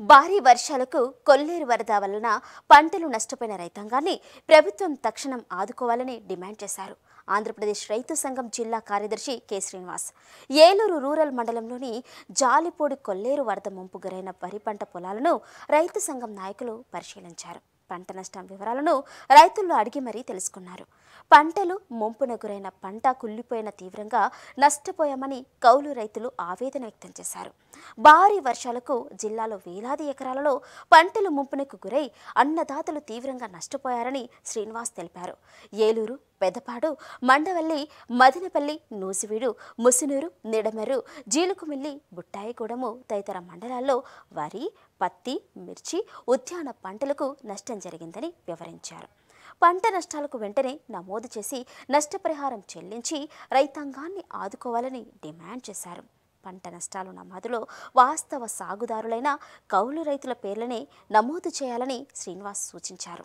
భారీ వర్షాలకు కొల్లేరు వరద వలన పంటలు నష్టపోయిన రైతాంగాన్ని ప్రభుత్వం తక్షణం ఆదుకోవాలని డిమాండ్ చేశారు ఆంధ్రప్రదేశ్ రైతు సంఘం జిల్లా కార్యదర్శి కె శ్రీనివాస్ ఏలూరు రూరల్ మండలంలోని జాలిపూడి కొల్లేరు వరద ముంపు గురైన వరి పంట పొలాలను రైతు సంఘం నాయకులు పరిశీలించారు పంట నష్టం వివరాలను రైతుల్లో అడిగి మరీ తెలుసుకున్నారు పంటలు ముంపున గురైన పంట కుళ్ళిపోయిన తీవ్రంగా నష్టపోయామని కౌలు రైతులు ఆవేదన వ్యక్తం చేశారు భారీ వర్షాలకు జిల్లాలో వేలాది ఎకరాలలో పంటలు ముంపునకు గురై అన్నదాతలు తీవ్రంగా నష్టపోయారని శ్రీనివాస్ తెలిపారు ఏలూరు పెదపాడు మండవల్లి మదినపల్లి నూసివీడు ముసునూరు నిడమెరు జీలుకుమిల్లి బుట్టాయిగూడెము తదితర మండలాల్లో వరి పత్తి మిర్చి ఉద్యాన పంటలకు నష్టం జరిగిందని వివరించారు పంట నష్టాలకు వెంటనే నమోదు చేసి నష్టపరిహారం చెల్లించి రైతాంగాన్ని ఆదుకోవాలని డిమాండ్ చేశారు పంట నష్టాలు నమోదులో వాస్తవ సాగుదారులైన కౌలు రైతుల పేర్లనే నమోదు చేయాలని శ్రీనివాస్ సూచించారు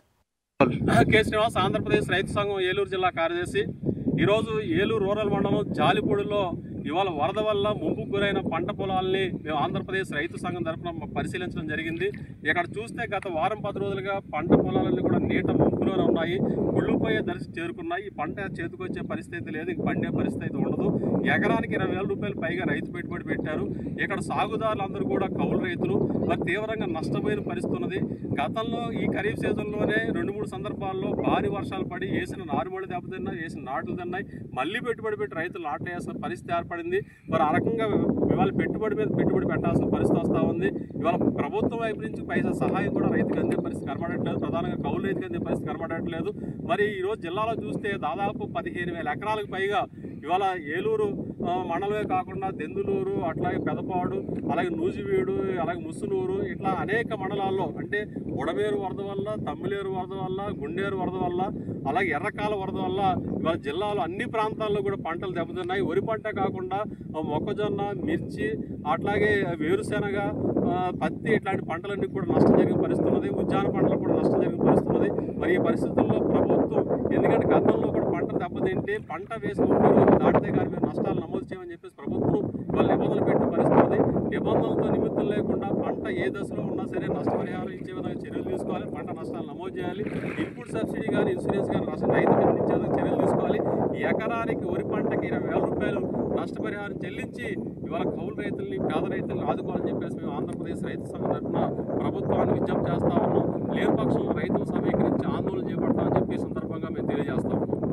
కె శ్రీనివాస్ ఆంధ్రప్రదేశ్ రైతు సంఘం ఏలూరు జిల్లా కార్యదర్శి ఈరోజు ఏలూరు రూరల్ మండలం జాలిపూడిలో ఇవాళ వరద వల్ల ముంపుకు గురైన పంట పొలాల్ని మేము ఆంధ్రప్రదేశ్ రైతు సంఘం తరఫున పరిశీలించడం జరిగింది ఇక్కడ చూస్తే గత వారం పది రోజులుగా పంట పొలాలన్నీ కూడా నీట ముంపులోనే ఉన్నాయి కుళ్ళిపోయే దశ చేరుకున్నాయి ఈ పంట చేతికొచ్చే పరిస్థితి లేదు ఇంక పండే పరిస్థితి అయితే ఉండదు ఎకరానికి ఇరవై వేల రూపాయలు పైగా రైతు పెట్టుబడి పెట్టారు ఇక్కడ సాగుదారులు అందరూ కూడా కౌలు రైతులు మరి తీవ్రంగా నష్టపోయిన పరిస్థితి ఉన్నది గతంలో ఈ ఖరీఫ్ సీజన్లోనే రెండు మూడు సందర్భాల్లో భారీ వర్షాలు పడి వేసిన నారుమడి దెబ్బతిన్నాయి వేసిన నాట్లు తిన్నాయి మళ్ళీ పెట్టుబడి పెట్టి రైతులు నాట్లు వేసిన పరిస్థితి ఏర్పడింది మరి ఆ రకంగా ఇవాళ పెట్టుబడి మీద పెట్టుబడి పెట్టాల్సిన పరిస్థితి వస్తూ ఉంది ఇవాళ ప్రభుత్వం వైపు నుంచి పైసా సహాయం కూడా రైతుకు అందే పరిస్థితి కనబడట్లేదు ప్రధానంగా కౌలు రైతుకు అందే పరిస్థితి కనబడట్లేదు మరి ఈరోజు జిల్లాలో చూస్తే దాదాపు పదిహేను వేల ఎకరాలకు పైగా ఇవాళ ఏలూరు ఆ, మండలమే కాకుండా దెందులూరు అట్లాగే పెదపాడు అలాగే నూజివీడు అలాగే ముసునూరు ఇట్లా అనేక మండలాల్లో అంటే ఉడమేరు వరద వల్ల తమ్మిలేరు వరద వల్ల గుండేరు వరద వల్ల అలాగే ఎర్రకాల వరద వల్ల ఇవాళ జిల్లాలో అన్ని ప్రాంతాల్లో కూడా పంటలు దెబ్బతిన్నాయి వరి పంట కాకుండా ఆ, మొక్కజొన్న మిర్చి అట్లాగే వేరుశెనగ ఆ, పత్తి ఇట్లాంటి పంటలన్నీ కూడా నష్టం జరిగిన పరిస్థితి ఉన్నది ఉద్యాన పంటలు కూడా నష్టం జరిగిన పరిస్థితి ఉన్నది మరి ఈ పరిస్థితుల్లో ప్రభుత్వం ఎందుకంటే గతంలో కూడా పంట దెబ్బతింటే పంట వేసిన ముప్పై రోజులు దాటితే కానీ మేము నష్టాలు నమోదు చేయమని చెప్పేసి ప్రభుత్వం వాళ్ళు నిబంధనలు పెట్టిన పరిస్థితి ఉంది నిబంధనలతో నిమిత్తం లేకుండా పంట ఏ దశలో ఉన్నా సరే నష్టపరిహారం ఇచ్చే విధంగా చర్యలు తీసుకోవాలి పంట నష్టాలు నమోదు చేయాలి ఇన్పుట్ సబ్సిడీ కానీ ఇన్సూరెన్స్ కానీ నష్టం రైతు మీద ఇచ్చే విధంగా చర్యలు తీసుకోవాలి ఈ ఎకరానికి వరి పంటకి ఇరవై వేల రూపాయలు నష్టపరిహారం చెల్లించి ఇవాళ కౌలు రైతుల్ని పేద రైతుల్ని ఆదుకోవాలని చెప్పేసి మేము ఆంధ్రప్రదేశ్ రైతు సంఘం తరఫున ప్రభుత్వాన్ని విజ్ఞప్తి చేస్తా ఉన్నాం లేని పక్షంలో రైతులు సమీకరించి ఆందోళన చేపడతామని చెప్పి ఈ సందర్భంగా మేము తెలియజేస్తా ఉన్నాం